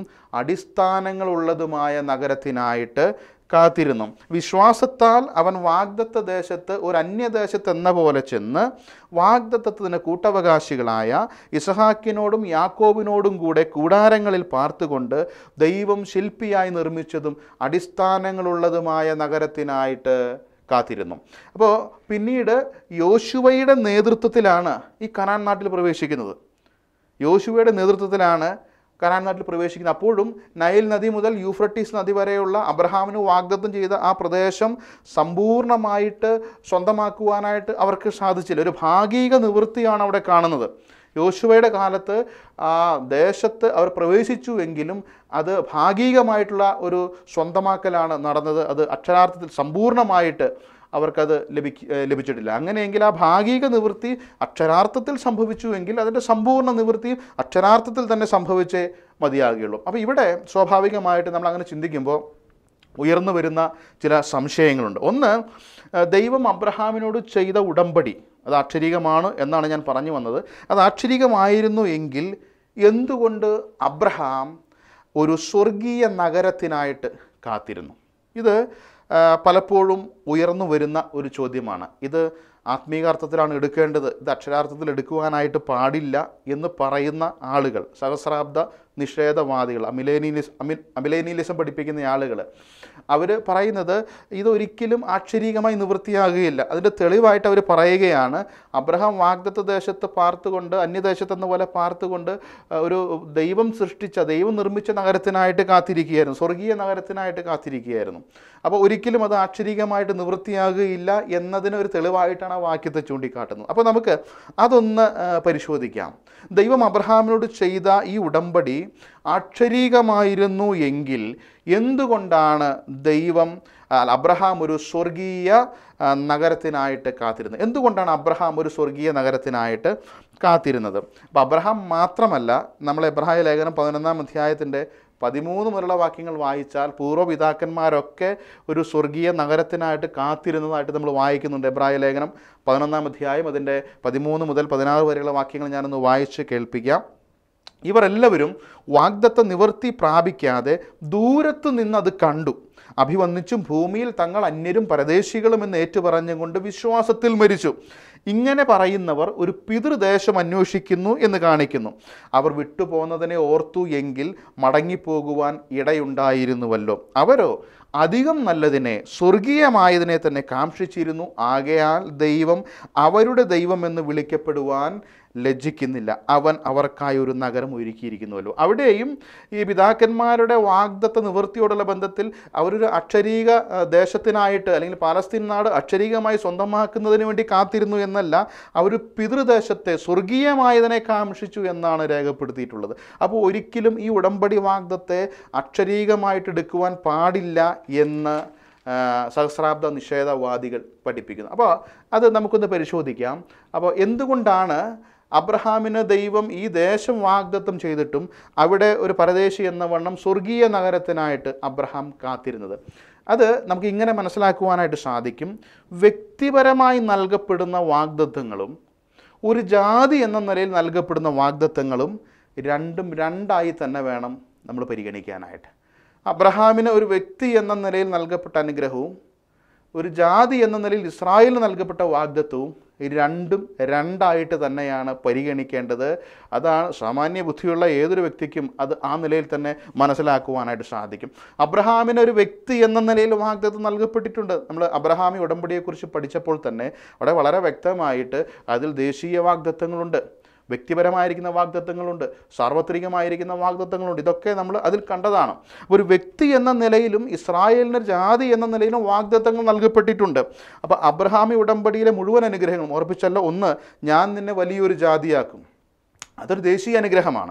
അടിസ്ഥാനങ്ങളുള്ളതുമായ നഗരത്തിനായിട്ട് കാത്തിരുന്നു വിശ്വാസത്താൽ അവൻ വാഗ്ദത്ത ദേശത്ത് ഒരു അന്യദേശത്ത് എന്ന പോലെ ചെന്ന് വാഗ്ദത്തത്തിന് കൂട്ടവകാശികളായ ഇസഹാക്കിനോടും യാക്കോബിനോടും കൂടെ കൂടാരങ്ങളിൽ പാർത്തുകൊണ്ട് ദൈവം ശില്പിയായി നിർമ്മിച്ചതും അടിസ്ഥാനങ്ങളുള്ളതുമായ നഗരത്തിനായിട്ട് കാത്തിരുന്നു അപ്പോൾ പിന്നീട് യോശുവയുടെ നേതൃത്വത്തിലാണ് ഈ കനാൻ നാട്ടിൽ പ്രവേശിക്കുന്നത് യോശുവയുടെ നേതൃത്വത്തിലാണ് കനാൻ നാട്ടിൽ പ്രവേശിക്കുന്നത് അപ്പോഴും നൈൽ നദി മുതൽ യൂഫ്രട്ടീസ് നദി വരെയുള്ള അബ്രഹാമിന് വാഗ്ദത്തം ചെയ്ത ആ പ്രദേശം സമ്പൂർണ്ണമായിട്ട് സ്വന്തമാക്കുവാനായിട്ട് അവർക്ക് സാധിച്ചില്ല ഒരു ഭാഗിക നിവൃത്തിയാണ് അവിടെ കാണുന്നത് യോശുവയുടെ കാലത്ത് ആ ദേശത്ത് അവർ പ്രവേശിച്ചു എങ്കിലും അത് ഭാഗികമായിട്ടുള്ള ഒരു സ്വന്തമാക്കലാണ് നടന്നത് അത് അക്ഷരാർത്ഥത്തിൽ സമ്പൂർണ്ണമായിട്ട് അവർക്കത് ലഭിക്ക ഏഹ് ലഭിച്ചിട്ടില്ല അങ്ങനെയെങ്കിൽ ആ ഭാഗിക നിവൃത്തി അക്ഷരാർത്ഥത്തിൽ സംഭവിച്ചുവെങ്കിൽ അതിൻ്റെ സമ്പൂർണ്ണ നിവൃത്തി അക്ഷരാർത്ഥത്തിൽ തന്നെ സംഭവിച്ചേ മതിയാകുകയുള്ളൂ അപ്പോൾ ഇവിടെ സ്വാഭാവികമായിട്ട് നമ്മൾ അങ്ങനെ ചിന്തിക്കുമ്പോൾ ഉയർന്നു വരുന്ന ചില സംശയങ്ങളുണ്ട് ഒന്ന് ഏഹ് ദൈവം അബ്രഹാമിനോട് ചെയ്ത ഉടമ്പടി അത് അക്ഷരീകമാണ് എന്നാണ് ഞാൻ പറഞ്ഞു വന്നത് അത് അക്ഷരീകമായിരുന്നു എങ്കിൽ എന്തുകൊണ്ട് അബ്രഹാം ഒരു സ്വർഗീയ നഗരത്തിനായിട്ട് കാത്തിരുന്നു ഇത് ആ, പലപ്പോഴും ഉയർന്നു വരുന്ന ഒരു ചോദ്യമാണ് ഇത് ആത്മീക അർത്ഥത്തിലാണ് എടുക്കേണ്ടത് ഇത് അക്ഷരാർത്ഥത്തിൽ എടുക്കുവാനായിട്ട് പാടില്ല എന്ന് പറയുന്ന ആളുകൾ സഹസ്രാബ്ദ നിഷേധവാദികൾ അമിലേനിയലിസ് അമി അമിലേനിയലിസം പഠിപ്പിക്കുന്ന ആളുകൾ അവർ പറയുന്നത് ഇതൊരിക്കലും ആക്ഷരീകമായി നിവൃത്തിയാകുകയില്ല അതിൻ്റെ തെളിവായിട്ട് അവർ പറയുകയാണ് അബ്രഹാം വാഗ്ദത്ത ദേശത്ത് പാർത്തുകൊണ്ട് അന്യദേശത്തെന്ന പോലെ പാർത്തുകൊണ്ട് ആ, ഒരു ദൈവം സൃഷ്ടിച്ച ദൈവം നിർമ്മിച്ച നഗരത്തിനായിട്ട് കാത്തിരിക്കുകയായിരുന്നു സ്വർഗീയ നഗരത്തിനായിട്ട് കാത്തിരിക്കുകയായിരുന്നു അപ്പോൾ ഒരിക്കലും അത് ആക്ഷരീകമായിട്ട് നിവൃത്തിയാകുകയില്ല എന്നതിന് ഒരു തെളിവായിട്ടാണ് ആ വാക്യത്തെ ചൂണ്ടിക്കാട്ടുന്നത് അപ്പോൾ നമുക്ക് അതൊന്ന് ആ, പരിശോധിക്കാം ദൈവം അബ്രഹാമിനോട് ചെയ്ത ഈ ഉടമ്പടി ആക്ഷരീകമായിരുന്നു എങ്കിൽ എന്തുകൊണ്ടാണ് ദൈവം ആ, അബ്രഹാം ഒരു സ്വർഗീയ ആ, നഗരത്തിനായിട്ട് കാത്തിരുന്നത് എന്തുകൊണ്ടാണ് അബ്രഹാം ഒരു സ്വർഗീയ നഗരത്തിനായിട്ട് കാത്തിരുന്നത് അപ്പോൾ അബ്രഹാം മാത്രമല്ല നമ്മൾ എബ്രഹായ ലേഖനം പതിനൊന്നാം അധ്യായത്തിൻ്റെ പതിമൂന്ന് മുതലുള്ള വാക്യങ്ങൾ വായിച്ചാൽ പൂർവ്വപിതാക്കന്മാരൊക്കെ ഒരു സ്വർഗീയ നഗരത്തിനായിട്ട് കാത്തിരുന്നതായിട്ട് നമ്മൾ വായിക്കുന്നുണ്ട് എബ്രായ ലേഖനം പതിനൊന്നാം അധ്യായം അതിൻ്റെ പതിമൂന്ന് മുതൽ പതിനാറ് വരെയുള്ള വാക്യങ്ങൾ ഞാനൊന്ന് വായിച്ച് കേൾപ്പിക്കാം ഇവർ എല്ലാവരും വാഗ്ദത്ത നിവർത്തി പ്രാപിക്കാതെ ദൂരത്തു നിന്ന് അത് കണ്ടു അഭിവന്ദിച്ചും ഭൂമിയിൽ തങ്ങൾ അന്യരും പരദേശികളും എന്ന് ഏറ്റുപറഞ്ഞുകൊണ്ട് വിശ്വാസത്തിൽ മരിച്ചു ഇങ്ങനെ പറയുന്നവർ ഒരു പിതൃദേശം അന്വേഷിക്കുന്നു എന്ന് കാണിക്കുന്നു അവർ വിട്ടുപോകുന്നതിനെ ഓർത്തു എങ്കിൽ മടങ്ങിപ്പോകുവാൻ ഇടയുണ്ടായിരുന്നുവല്ലോ അവരോ അധികം നല്ലതിനെ സ്വർഗീയമായതിനെ തന്നെ കാക്ഷിച്ചിരുന്നു ആകയാൽ ദൈവം അവരുടെ ദൈവമെന്ന് വിളിക്കപ്പെടുവാൻ ലജ്ജിക്കുന്നില്ല അവൻ അവർക്കായി ഒരു നഗരം ഒരുക്കിയിരിക്കുന്നുവല്ലോ അവിടെയും ഈ പിതാക്കന്മാരുടെ വാഗ്ദത്ത നിവൃത്തിയോടുള്ള ബന്ധത്തിൽ അവരൊരു അക്ഷരീക ആ, ദേശത്തിനായിട്ട് അല്ലെങ്കിൽ പാലസ്തീൻ നാട് അക്ഷരീകമായി സ്വന്തമാക്കുന്നതിന് വേണ്ടി കാത്തിരുന്നു എന്നല്ല അവർ പിതൃദേശത്തെ സ്വർഗീയമായതിനെ കാക്ഷിച്ചു എന്നാണ് രേഖപ്പെടുത്തിയിട്ടുള്ളത് അപ്പോൾ ഒരിക്കലും ഈ ഉടമ്പടി വാഗ്ദത്തെ അക്ഷരീകമായിട്ട് എടുക്കുവാൻ പാടില്ല എന്ന് ആ, സഹസ്രാബ്ദ നിഷേധവാദികൾ പഠിപ്പിക്കുന്നു അപ്പോൾ അത് നമുക്കൊന്ന് പരിശോധിക്കാം അപ്പോൾ എന്തുകൊണ്ടാണ് അബ്രഹാമിന് ദൈവം ഈ ദേശം വാഗ്ദത്തം ചെയ്തിട്ടും അവിടെ ഒരു പരദേശി എന്ന വണ്ണം സ്വർഗീയ നഗരത്തിനായിട്ട് അബ്രഹാം കാത്തിരുന്നത് അത് നമുക്ക് ഇങ്ങനെ മനസ്സിലാക്കുവാനായിട്ട് സാധിക്കും വ്യക്തിപരമായി നൽകപ്പെടുന്ന വാഗ്ദത്തങ്ങളും ഒരു ജാതി എന്ന നിലയിൽ നൽകപ്പെടുന്ന വാഗ്ദത്തങ്ങളും രണ്ടും രണ്ടായി തന്നെ വേണം നമ്മൾ പരിഗണിക്കാനായിട്ട് അബ്രഹാമിന് ഒരു വ്യക്തി എന്ന നിലയിൽ നൽകപ്പെട്ട അനുഗ്രഹവും ഒരു ജാതി എന്ന നിലയിൽ ഇസ്രായേലിന് നൽകപ്പെട്ട വാഗ്ദത്വവും ഈ രണ്ടും രണ്ടായിട്ട് തന്നെയാണ് പരിഗണിക്കേണ്ടത് അതാണ് സാമാന്യ ബുദ്ധിയുള്ള ഏതൊരു വ്യക്തിക്കും അത് ആ നിലയിൽ തന്നെ മനസ്സിലാക്കുവാനായിട്ട് സാധിക്കും അബ്രഹാമിന് ഒരു വ്യക്തി എന്ന നിലയിൽ വാഗ്ദത്വം നൽകപ്പെട്ടിട്ടുണ്ട് നമ്മൾ അബ്രഹാമി ഉടമ്പടിയെക്കുറിച്ച് പഠിച്ചപ്പോൾ തന്നെ അവിടെ വളരെ വ്യക്തമായിട്ട് അതിൽ ദേശീയ വാഗ്ദത്വങ്ങളുണ്ട് വ്യക്തിപരമായിരിക്കുന്ന വാഗ്ദത്തങ്ങളുണ്ട് സാർവത്രികമായിരിക്കുന്ന വാഗ്ദത്തങ്ങളുണ്ട് ഇതൊക്കെ നമ്മൾ അതിൽ കണ്ടതാണ് ഒരു വ്യക്തി എന്ന നിലയിലും ഇസ്രായേലിന് ജാതി എന്ന നിലയിലും വാഗ്ദത്തങ്ങൾ നൽകപ്പെട്ടിട്ടുണ്ട് അപ്പോൾ അബ്രഹാമി ഉടമ്പടിയിലെ മുഴുവൻ അനുഗ്രഹങ്ങളും ഓർപ്പിച്ചല്ലോ ഒന്ന് ഞാൻ നിന്നെ വലിയൊരു ജാതിയാക്കും അതൊരു ദേശീയ അനുഗ്രഹമാണ്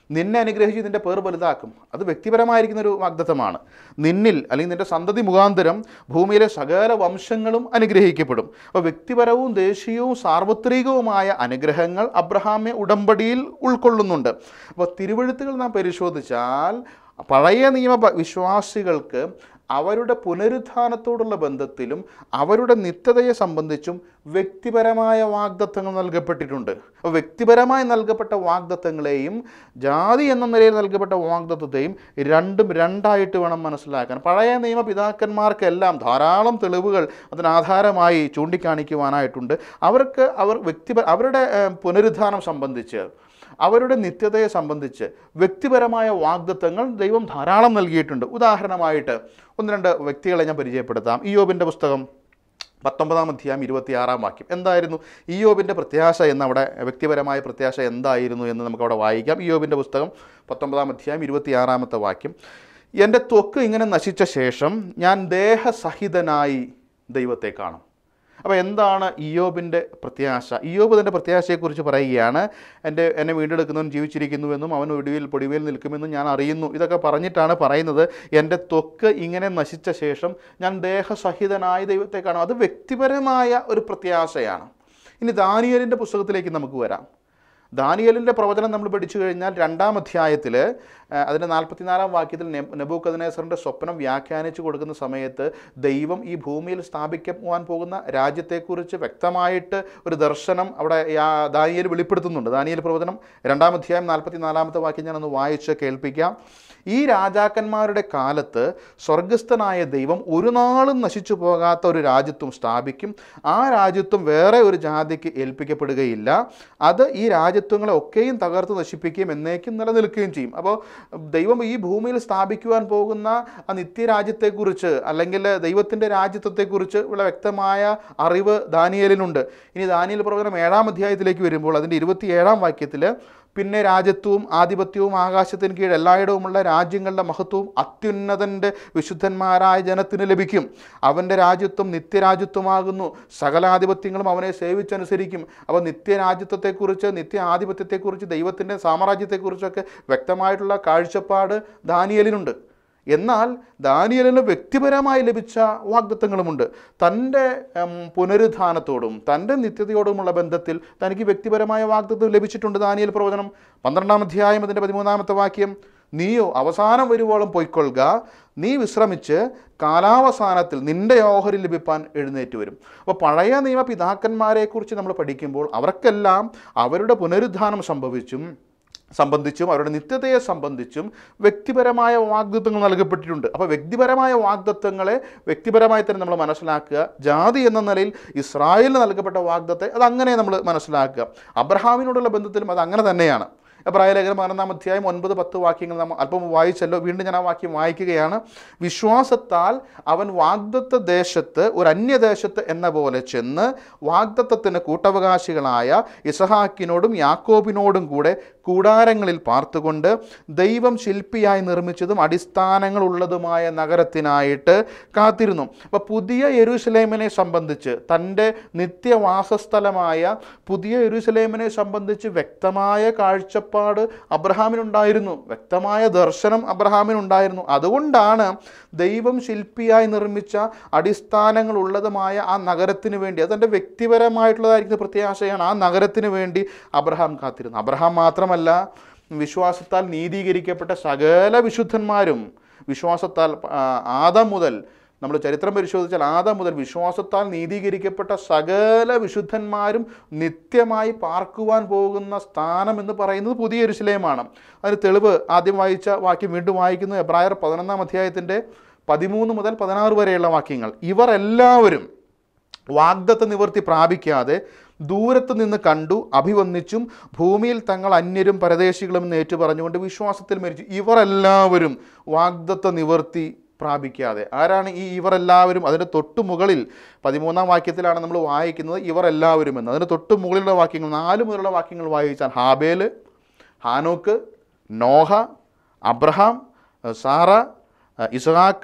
നിന്നെ അനുഗ്രഹിച്ച് നിന്റെ പേർ വലുതാക്കും അത് വ്യക്തിപരമായിരിക്കുന്ന ഒരു വാഗ്ദത്തമാണ് നിന്നിൽ അല്ലെങ്കിൽ നിന്റെ സന്തതി മുഖാന്തരം ഭൂമിയിലെ സകല വംശങ്ങളും അനുഗ്രഹിക്കപ്പെടും അപ്പോൾ വ്യക്തിപരവും ദേശീയവും സാർവത്രികവുമായ അനുഗ്രഹങ്ങൾ അബ്രഹാമെ ഉടമ്പടിയിൽ ഉൾക്കൊള്ളുന്നുണ്ട് അപ്പോൾ തിരുവഴുത്തുകൾ നാം പരിശോധിച്ചാൽ പഴയ നിയമ പ- വിശ്വാസികൾക്ക് അവരുടെ പുനരുത്ഥാനത്തോടുള്ള ബന്ധത്തിലും അവരുടെ നിത്യതയെ സംബന്ധിച്ചും വ്യക്തിപരമായ വാഗ്ദത്തങ്ങൾ നൽകപ്പെട്ടിട്ടുണ്ട് അപ്പോൾ വ്യക്തിപരമായി നൽകപ്പെട്ട വാഗ്ദത്തങ്ങളെയും ജാതി എന്ന നിലയിൽ നൽകപ്പെട്ട വാഗ്ദത്തത്തെയും രണ്ടും രണ്ടായിട്ട് വേണം മനസ്സിലാക്കാൻ പഴയ നിയമ പിതാക്കന്മാർക്കെല്ലാം ധാരാളം തെളിവുകൾ അതിനാധാരമായി ചൂണ്ടിക്കാണിക്കുവാനായിട്ടുണ്ട് അവർക്ക് അവർ വ്യക്തി അവരുടെ ഏഹ്, പുനരുത്ഥാനം സംബന്ധിച്ച് അവരുടെ നിത്യതയെ സംബന്ധിച്ച് വ്യക്തിപരമായ വാഗ്ദത്തങ്ങൾ ദൈവം ധാരാളം നൽകിയിട്ടുണ്ട് ഉദാഹരണമായിട്ട് ഒന്ന് രണ്ട് വ്യക്തികളെ ഞാൻ പരിചയപ്പെടുത്താം ഇയോബിൻ്റെ പുസ്തകം പത്തൊമ്പതാം അധ്യായം ഇരുപത്തിയാറാം വാക്യം എന്തായിരുന്നു ഇയോബിൻ്റെ പ്രത്യാശ എന്ന അവിടെ വ്യക്തിപരമായ പ്രത്യാശ എന്തായിരുന്നു എന്ന് നമുക്കവിടെ വായിക്കാം ഇയോബിൻ്റെ പുസ്തകം പത്തൊമ്പതാം അധ്യായം ഇരുപത്തിയാറാമത്തെ വാക്യം എൻ്റെ ത്വക്ക് ഇങ്ങനെ നശിച്ച ശേഷം ഞാൻ ദേഹസഹിതനായി ദൈവത്തെ കാണും അപ്പോൾ എന്താണ് ഇയോബിൻ്റെ പ്രത്യാശ ഇയോബ് തൻ്റെ പ്രത്യാശയെക്കുറിച്ച് പറയുകയാണ് എൻ്റെ എന്നെ വീണ്ടെടുക്കുന്നവൻ ജീവിച്ചിരിക്കുന്നുവെന്നും അവൻ ഒടുവിൽ പൊടിവിൽ നിൽക്കുമെന്നും ഞാൻ അറിയുന്നു ഇതൊക്കെ പറഞ്ഞിട്ടാണ് പറയുന്നത് എൻ്റെ ത്വക്ക് ഇങ്ങനെ നശിച്ച ശേഷം ഞാൻ ദേഹസഹിതനായി ദൈവത്തെ കാണും അത് വ്യക്തിപരമായ ഒരു പ്രത്യാശയാണ് ഇനി ദാനിയലിൻ്റെ പുസ്തകത്തിലേക്ക് നമുക്ക് വരാം ദാനിയലിൻ്റെ പ്രവചനം നമ്മൾ പഠിച്ചു കഴിഞ്ഞാൽ രണ്ടാം അധ്യായത്തിൽ അതിൻ്റെ നാൽപ്പത്തിനാലാം വാക്യത്തിൽ നെബൂക്കദനേസറിൻ്റെ സ്വപ്നം വ്യാഖ്യാനിച്ചു കൊടുക്കുന്ന സമയത്ത് ദൈവം ഈ ഭൂമിയിൽ സ്ഥാപിക്കുവാൻ പോകുന്ന രാജ്യത്തെക്കുറിച്ച് വ്യക്തമായിട്ട് ഒരു ദർശനം അവിടെ യാ- ദാനിയേൽ വെളിപ്പെടുത്തുന്നുണ്ട് ദാനിയേൽ പ്രവചനം രണ്ടാം അധ്യായം നാൽപ്പത്തിനാലാമത്തെ വാക്യം ഞാനൊന്ന് വായിച്ച് കേൾപ്പിക്കാം ഈ രാജാക്കന്മാരുടെ കാലത്ത് സ്വർഗസ്ഥനായ ദൈവം ഒരു നാളും നശിച്ചു പോകാത്ത ഒരു രാജ്യത്വം സ്ഥാപിക്കും ആ രാജ്യത്വം വേറെ ഒരു ജാതിക്ക് ഏൽപ്പിക്കപ്പെടുകയില്ല അത് ഈ രാജ്യത്വങ്ങളെ ഒക്കെയും തകർത്ത് നശിപ്പിക്കുകയും എന്നേക്കും നിലനിൽക്കുകയും ചെയ്യും അപ്പോൾ ദൈവം ഈ ഭൂമിയിൽ സ്ഥാപിക്കുവാൻ പോകുന്ന ആ നിത്യരാജ്യത്തെക്കുറിച്ച് അല്ലെങ്കിൽ ദൈവത്തിൻ്റെ രാജ്യത്വത്തെക്കുറിച്ച് ഉള്ള വ്യക്തമായ അറിവ് ദാനിയേലിനുണ്ട് ഇനി ദാനിയേൽ പ്രവചനം ഏഴാം അധ്യായത്തിലേക്ക് വരുമ്പോൾ അതിൻ്റെ ഇരുപത്തിയേഴാം വാക്യത്തിൽ പിന്നെ രാജ്യത്വവും ആധിപത്യവും ആകാശത്തിന് കീഴ് എല്ലായിടവുമുള്ള രാജ്യങ്ങളുടെ മഹത്വവും അത്യുന്നതൻ്റെ വിശുദ്ധന്മാരായ ജനത്തിന് ലഭിക്കും അവൻ്റെ രാജ്യത്വം നിത്യരാജ്യത്വമാകുന്നു സകലാധിപത്യങ്ങളും അവനെ സേവിച്ചനുസരിക്കും അപ്പോൾ നിത്യരാജ്യത്വത്തെക്കുറിച്ച് നിത്യ ആധിപത്യത്തെക്കുറിച്ച് ദൈവത്തിൻ്റെ സാമ്രാജ്യത്തെക്കുറിച്ചൊക്കെ വ്യക്തമായിട്ടുള്ള കാഴ്ചപ്പാട് ദാനിയലിനുണ്ട് എന്നാൽ ദാനിയലിന് വ്യക്തിപരമായി ലഭിച്ച വാഗ്ദത്തങ്ങളുമുണ്ട് തൻ്റെ ഉം, പുനരുത്ഥാനത്തോടും തൻ്റെ നിത്യതയോടുമുള്ള ബന്ധത്തിൽ തനിക്ക് വ്യക്തിപരമായ വാഗ്ദത്തം ലഭിച്ചിട്ടുണ്ട് ദാനിയൽ പ്രവചനം പന്ത്രണ്ടാം അധ്യായം അതിൻ്റെ പതിമൂന്നാമത്തെ വാക്യം നീയോ അവസാനം വരുവോളം പൊയ്ക്കൊള്ളുക നീ വിശ്രമിച്ച് കാലാവസാനത്തിൽ നിന്റെ ഓഹരി ലഭിപ്പാൻ എഴുന്നേറ്റ് വരും അപ്പോൾ പഴയ നിയമ പിതാക്കന്മാരെക്കുറിച്ച് നമ്മൾ പഠിക്കുമ്പോൾ അവർക്കെല്ലാം അവരുടെ പുനരുദ്ധാനം സംഭവിച്ചും സംബന്ധിച്ചും അവരുടെ നിത്യതയെ സംബന്ധിച്ചും വ്യക്തിപരമായ വാഗ്ദത്വങ്ങൾ നൽകപ്പെട്ടിട്ടുണ്ട് അപ്പോൾ വ്യക്തിപരമായ വാഗ്ദത്വങ്ങളെ വ്യക്തിപരമായി തന്നെ നമ്മൾ മനസ്സിലാക്കുക ജാതി എന്ന നിലയിൽ ഇസ്രായേലിന് നൽകപ്പെട്ട വാഗ്ദത്തെ അത് അങ്ങനെ നമ്മൾ മനസ്സിലാക്കുക അബ്രഹാമിനോടുള്ള ബന്ധത്തിലും അത് അങ്ങനെ തന്നെയാണ് എബ്രായ ലേഖനം പതിനൊന്നാം അധ്യായം ഒൻപത് പത്ത് വാക്യങ്ങൾ നമ്മൾ അല്പം വായിച്ചല്ലോ വീണ്ടും ഞാൻ ആ വാക്യം വായിക്കുകയാണ് വിശ്വാസത്താൽ അവൻ വാഗ്ദത്ത ദേശത്ത് ഒരു അന്യദേശത്ത് എന്ന പോലെ ചെന്ന് വാഗ്ദത്തത്തിന് കൂട്ടവകാശികളായ ഇസഹാക്കിനോടും യാക്കോബിനോടും കൂടെ കൂടാരങ്ങളിൽ പാർത്തുകൊണ്ട് ദൈവം ശില്പിയായി നിർമ്മിച്ചതും അടിസ്ഥാനങ്ങളുള്ളതുമായ നഗരത്തിനായിട്ട് കാത്തിരുന്നു അപ്പോൾ പുതിയ യെരൂശലേമിനെ സംബന്ധിച്ച് തൻ്റെ നിത്യവാസസ്ഥലമായ പുതിയ യെരൂശലേമിനെ സംബന്ധിച്ച് വ്യക്തമായ കാഴ്ചപ്പാട് അബ്രഹാമിനുണ്ടായിരുന്നു വ്യക്തമായ ദർശനം അബ്രഹാമിനുണ്ടായിരുന്നു അതുകൊണ്ടാണ് ദൈവം ശില്പിയായി നിർമ്മിച്ച അടിസ്ഥാനങ്ങൾ ഉള്ളതുമായ ആ നഗരത്തിന് വേണ്ടി അതെൻ്റെ വ്യക്തിപരമായിട്ടുള്ളതായിരിക്കുന്ന പ്രത്യാശയാണ് ആ നഗരത്തിന് വേണ്ടി അബ്രഹാം കാത്തിരുന്നു അബ്രഹാം മാത്രമല്ല വിശ്വാസത്താൽ നീതീകരിക്കപ്പെട്ട സകല വിശുദ്ധന്മാരും വിശ്വാസത്താൽ ആ, ആദം മുതൽ നമ്മൾ ചരിത്രം പരിശോധിച്ചാൽ ആദം മുതൽ വിശ്വാസത്താൽ നീതീകരിക്കപ്പെട്ട സകല വിശുദ്ധന്മാരും നിത്യമായി പാർക്കുവാൻ പോകുന്ന സ്ഥാനം എന്ന് പറയുന്നത് പുതിയ യെരുശലേമാണ് അതിന് തെളിവ് ആദ്യം വായിച്ച വാക്യം വീണ്ടും വായിക്കുന്നു എബ്രായർ പതിനൊന്നാം അധ്യായത്തിൻ്റെ പതിമൂന്ന് മുതൽ പതിനാറ് വരെയുള്ള വാക്യങ്ങൾ ഇവർ എല്ലാവരും വാഗ്ദത്ത നിവർത്തി പ്രാപിക്കാതെ ദൂരത്ത് നിന്ന് കണ്ടു അഭിവന്ദിച്ചും ഭൂമിയിൽ തങ്ങൾ അന്യരും പരദേശികളും എന്ന് ഏറ്റു പറഞ്ഞുകൊണ്ട് വിശ്വാസത്തിൽ മരിച്ചു ഇവർ എല്ലാവരും വാഗ്ദത്ത നിവർത്തി പ്രാപിക്കാതെ ആരാണ് ഈ ഇവർ എല്ലാവരും അതിൻ്റെ തൊട്ടു മുകളിൽ പതിമൂന്നാം വാക്യത്തിലാണ് നമ്മൾ വായിക്കുന്നത് ഇവർ എല്ലാവരും എന്ന് അതിൻ്റെ തൊട്ടു മുകളിലുള്ള വാക്യങ്ങൾ നാല് മുതലുള്ള വാക്യങ്ങൾ വായിച്ചാൽ ഹാബേല് ഹാനോക്ക് നോഹ അബ്രഹാം സാറ ഇസഹാക്ക്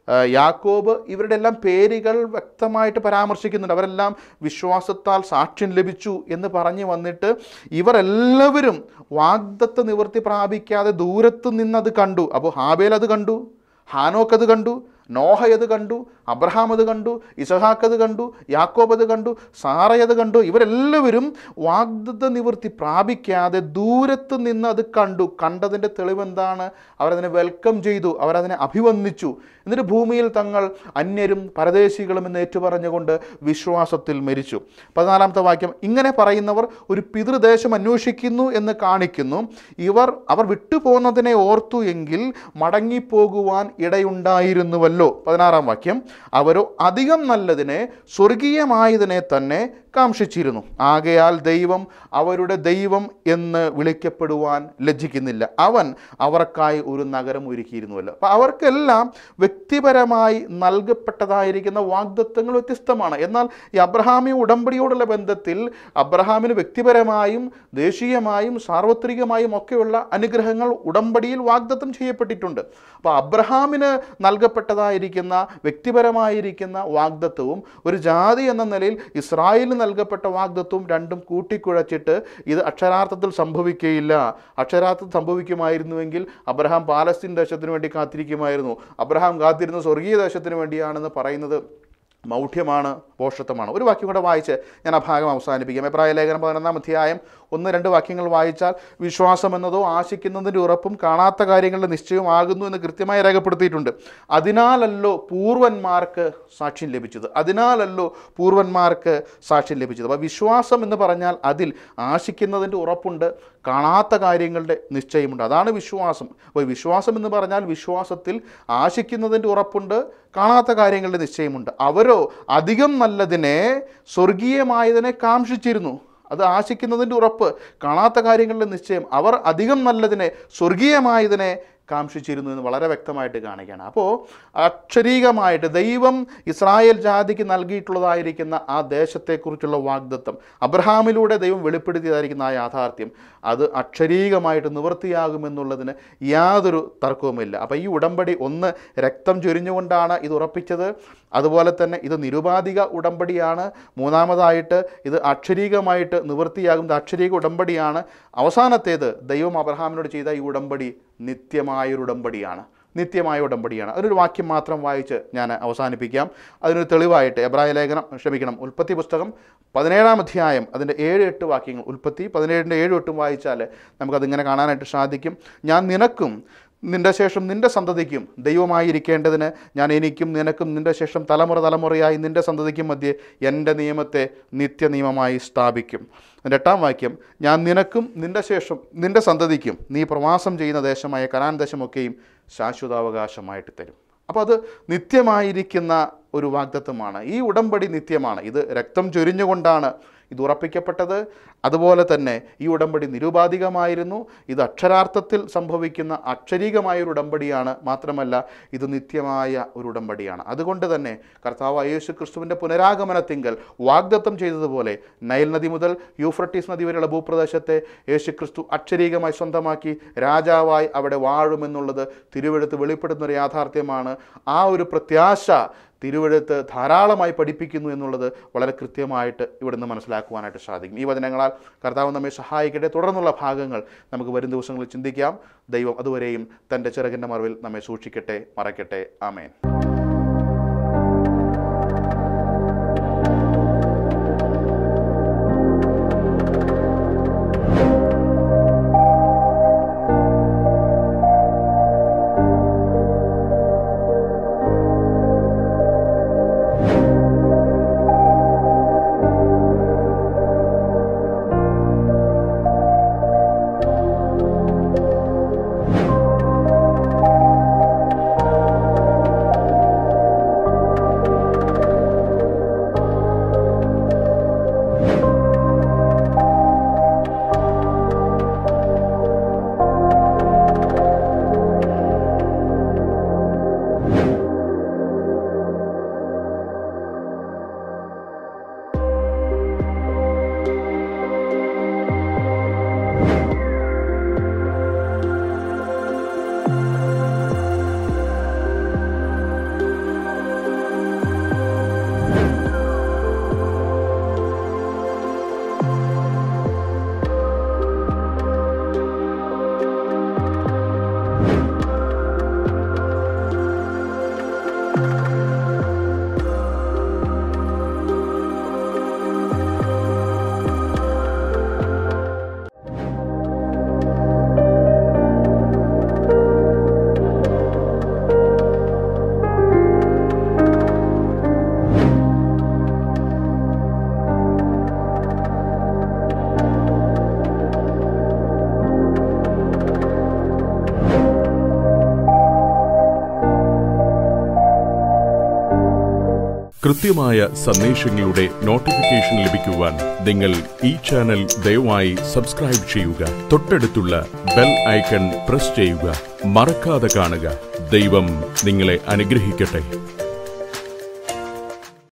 ആ, യാക്കോബ് ഇവരുടെ എല്ലാം പേരുകൾ വ്യക്തമായിട്ട് പരാമർശിക്കുന്നുണ്ട് അവരെല്ലാം വിശ്വാസത്താൽ സാക്ഷ്യം ലഭിച്ചു എന്ന് പറഞ്ഞു വന്നിട്ട് ഇവർ എല്ലാവരും വാഗ്ദത്ത നിവൃത്തി പ്രാപിക്കാതെ ദൂരത്ത് നിന്നത് കണ്ടു അപ്പോൾ ഹാബേൽ അത് കണ്ടു ഹാനോക്ക് അത് കണ്ടു നോഹ അത് കണ്ടു അബ്രഹാം അത് കണ്ടു ഇസഹാക്ക് അത് കണ്ടു യാക്കോബ് അത് കണ്ടു സാറയത് കണ്ടു ഇവരെല്ലാവരും വാഗ്ദത്ത നിവൃത്തി പ്രാപിക്കാതെ ദൂരത്ത് നിന്ന് അത് കണ്ടു കണ്ടതിൻ്റെ തെളിവെന്താണ് അവരതിനെ വെൽക്കം ചെയ്തു അവരതിനെ അഭിവന്ദിച്ചു എന്നിട്ട് ഭൂമിയിൽ തങ്ങൾ അന്യരും പരദേശികളും എന്ന് ഏറ്റുപറഞ്ഞുകൊണ്ട് വിശ്വാസത്തിൽ മരിച്ചു പതിനാലാമത്തെ വാക്യം ഇങ്ങനെ പറയുന്നവർ ഒരു പിതൃദേശം അന്വേഷിക്കുന്നു എന്ന് കാണിക്കുന്നു ഇവർ അവർ വിട്ടുപോകുന്നതിനെ ഓർത്തു എങ്കിൽ മടങ്ങിപ്പോകുവാൻ ഇടയുണ്ടായിരുന്നുവല്ലോ പതിനാറാം വാക്യം അവരോ അധികം നല്ലതിനെ സ്വർഗീയമായതിനെ തന്നെ കാംക്ഷിച്ചിരുന്നു ആകയാൽ ദൈവം അവരുടെ ദൈവം എന്ന് വിളിക്കപ്പെടുവാൻ ലജ്ജിക്കുന്നില്ല അവൻ അവർക്കായി ഒരു നഗരം ഒരുക്കിയിരുന്നുവല്ലോ അപ്പോൾ അവർക്കെല്ലാം വ്യക്തിപരമായി നൽകപ്പെട്ടതായിരിക്കുന്ന വാഗ്ദത്വങ്ങൾ വ്യത്യസ്തമാണ് എന്നാൽ ഈ അബ്രഹാമി ഉടമ്പടിയോടുള്ള ബന്ധത്തിൽ അബ്രഹാമിന് വ്യക്തിപരമായും ദേശീയമായും സാർവത്രികമായും ഒക്കെയുള്ള അനുഗ്രഹങ്ങൾ ഉടമ്പടിയിൽ വാഗ്ദത്തം ചെയ്യപ്പെട്ടിട്ടുണ്ട് അപ്പോൾ അബ്രഹാമിന് നൽകപ്പെട്ടതായിരിക്കുന്ന വ്യക്തിപരമായിരിക്കുന്ന വാഗ്ദത്വവും ഒരു ജാതി എന്ന നിലയിൽ ഇസ്രായേലിന് നൽകപ്പെട്ട വാഗ്ദത്വവും രണ്ടും കൂട്ടിക്കുഴച്ചിട്ട് ഇത് അക്ഷരാർത്ഥത്തിൽ സംഭവിക്കുകയില്ല അക്ഷരാർത്ഥത്തിൽ സംഭവിക്കുമായിരുന്നുവെങ്കിൽ അബ്രഹാം പാലസ്തീൻ ദേശത്തിന് വേണ്ടി കാത്തിരിക്കുമായിരുന്നു അബ്രഹാം കാത്തിരുന്ന സ്വർഗീയ ദേശത്തിന് വേണ്ടിയാണെന്ന് പറയുന്നത് മൗഢ്യമാണ് പോഷത്വമാണ് ഒരു വാക്യം കൂടെ വായിച്ച് ഞാൻ ആ ഭാഗം അവസാനിപ്പിക്കാം എബ്രായ ലേഖനം പതിനൊന്നാം അധ്യായം ഒന്ന് രണ്ട് വാക്യങ്ങൾ വായിച്ചാൽ വിശ്വാസം എന്നതോ ആശിക്കുന്നതിൻ്റെ ഉറപ്പും കാണാത്ത കാര്യങ്ങളുടെ നിശ്ചയവും ആകുന്നു എന്ന് കൃത്യമായി രേഖപ്പെടുത്തിയിട്ടുണ്ട് അതിനാലല്ലോ പൂർവന്മാർക്ക് സാക്ഷ്യം ലഭിച്ചത് അതിനാലല്ലോ പൂർവന്മാർക്ക് സാക്ഷ്യം ലഭിച്ചത് അപ്പോൾ വിശ്വാസം എന്ന് പറഞ്ഞാൽ അതിൽ ആശിക്കുന്നതിൻ്റെ ഉറപ്പുണ്ട് കാണാത്ത കാര്യങ്ങളുടെ നിശ്ചയമുണ്ട് അതാണ് വിശ്വാസം അപ്പോൾ വിശ്വാസം എന്ന് പറഞ്ഞാൽ വിശ്വാസത്തിൽ ആശിക്കുന്നതിൻ്റെ ഉറപ്പുണ്ട് കാണാത്ത കാര്യങ്ങളുടെ നിശ്ചയമുണ്ട് അവരോ അധികം നല്ലതിനെ സ്വർഗീയമായതിനെ കാംക്ഷിച്ചിരുന്നു അത് ആശിക്കുന്നതിൻ്റെ ഉറപ്പ് കാണാത്ത കാര്യങ്ങളുടെ നിശ്ചയം അവർ അധികം നല്ലതിനെ സ്വർഗീയമായതിനെ കാംക്ഷിച്ചിരുന്നു എന്ന് വളരെ വ്യക്തമായിട്ട് കാണിക്കുകയാണ് അപ്പോൾ അക്ഷരീകമായിട്ട് ദൈവം ഇസ്രായേൽ ജാതിക്ക് നൽകിയിട്ടുള്ളതായിരിക്കുന്ന ആ ദേശത്തെക്കുറിച്ചുള്ള വാഗ്ദത്വം അബ്രഹാമിലൂടെ ദൈവം വെളിപ്പെടുത്തിയതായിരിക്കുന്ന ആ യാഥാർത്ഥ്യം അത് അക്ഷരീകമായിട്ട് നിവൃത്തിയാകുമെന്നുള്ളതിന് യാതൊരു തർക്കവുമില്ല അപ്പോൾ ഈ ഉടമ്പടി ഒന്ന് രക്തം ചൊരിഞ്ഞുകൊണ്ടാണ് ഇത് ഉറപ്പിച്ചത് അതുപോലെ തന്നെ ഇത് നിരുപാധിക ഉടമ്പടിയാണ് മൂന്നാമതായിട്ട് ഇത് അക്ഷരീകമായിട്ട് നിവൃത്തിയാകുന്ന അക്ഷരീക ഉടമ്പടിയാണ് അവസാനത്തേത് ദൈവം അബ്രഹാമിനോട് ചെയ്ത ഈ ഉടമ്പടി നിത്യമായൊരു ഉടമ്പടിയാണ് നിത്യമായ ഉടമ്പടിയാണ് അതിനൊരു വാക്യം മാത്രം വായിച്ച് ഞാൻ അവസാനിപ്പിക്കാം അതിനൊരു തെളിവായിട്ട് എബ്രായ ലേഖനം ക്ഷമിക്കണം ഉൽപ്പത്തി പുസ്തകം പതിനേഴാം അധ്യായം അതിൻ്റെ ഏഴ് എട്ട് വാക്യങ്ങൾ ഉൽപ്പത്തി പതിനേഴിൻ്റെ ഏഴ് എട്ടും വായിച്ചാൽ നമുക്കതിങ്ങനെ കാണാനായിട്ട് സാധിക്കും ഞാൻ നിനക്കും നിന്റെ ശേഷം നിന്റെ സന്തതിക്കും ദൈവമായിരിക്കേണ്ടതിന് ഞാൻ എനിക്കും നിനക്കും നിന്റെ ശേഷം തലമുറ തലമുറയായി നിന്റെ സന്തതിക്കും മധ്യേ എൻ്റെ നിയമത്തെ നിത്യനിയമമായി സ്ഥാപിക്കും അതിൻ്റെ എട്ടാം വാക്യം ഞാൻ നിനക്കും നിന്റെ ശേഷം നിന്റെ സന്തതിക്കും നീ പ്രവാസം ചെയ്യുന്ന ദേശമായ കനാൻ ദേശമൊക്കെയും ശാശ്വതാവകാശമായിട്ട് തരും അപ്പോൾ അത് നിത്യമായിരിക്കുന്ന ഒരു വാഗ്ദത്വമാണ് ഈ ഉടമ്പടി നിത്യമാണ് ഇത് രക്തം ചൊരിഞ്ഞുകൊണ്ടാണ് ഇത് ഉറപ്പിക്കപ്പെട്ടത് അതുപോലെ തന്നെ ഈ ഉടമ്പടി നിരുപാധികമായിരുന്നു ഇത് അക്ഷരാർത്ഥത്തിൽ സംഭവിക്കുന്ന അക്ഷരീകമായ ഒരു ഉടമ്പടിയാണ് മാത്രമല്ല ഇത് നിത്യമായ ഒരു ഉടമ്പടിയാണ് അതുകൊണ്ട് തന്നെ കർത്താവ് യേശു ക്രിസ്തുവിൻ്റെ പുനരാഗമനത്തിങ്കൽ വാഗ്ദത്തം ചെയ്തതുപോലെ നൈൽ നദി മുതൽ യൂഫ്രട്ടീസ് നദി വരെയുള്ള ഭൂപ്രദേശത്തെ യേശു ക്രിസ്തു അക്ഷരീകമായി സ്വന്തമാക്കി രാജാവായി അവിടെ വാഴുമെന്നുള്ളത് തിരുവെടുത്ത് വെളിപ്പെടുന്ന ഒരു യാഥാർത്ഥ്യമാണ് ആ ഒരു പ്രത്യാശ തിരുവെഴുത്ത് ധാരാളമായി പഠിപ്പിക്കുന്നു എന്നുള്ളത് വളരെ കൃത്യമായിട്ട് ഇവിടുന്ന് മനസ്സിലാക്കുവാനായിട്ട് സാധിക്കും ഈ വചനങ്ങളാൽ കർത്താവ് നമ്മെ സഹായിക്കട്ടെ തുടർന്നുള്ള ഭാഗങ്ങൾ നമുക്ക് വരും ദിവസങ്ങളിൽ ചിന്തിക്കാം ദൈവം അതുവരെയും തൻ്റെ ചിറകിൻ്റെ മറവിൽ നമ്മെ സൂക്ഷിക്കട്ടെ മറയ്ക്കട്ടെ ആമേൻ കൃത്യമായ സന്ദേശങ്ങളുടെ നോട്ടിഫിക്കേഷൻ ലഭിക്കുവാൻ നിങ്ങൾ ഈ ചാനൽ ദയവായി സബ്സ്ക്രൈബ് ചെയ്യുക തൊട്ടടുത്തുള്ള ബെൽ ഐക്കൺ പ്രസ് ചെയ്യുക മറക്കാതെ കാണുക ദൈവം നിങ്ങളെ അനുഗ്രഹിക്കട്ടെ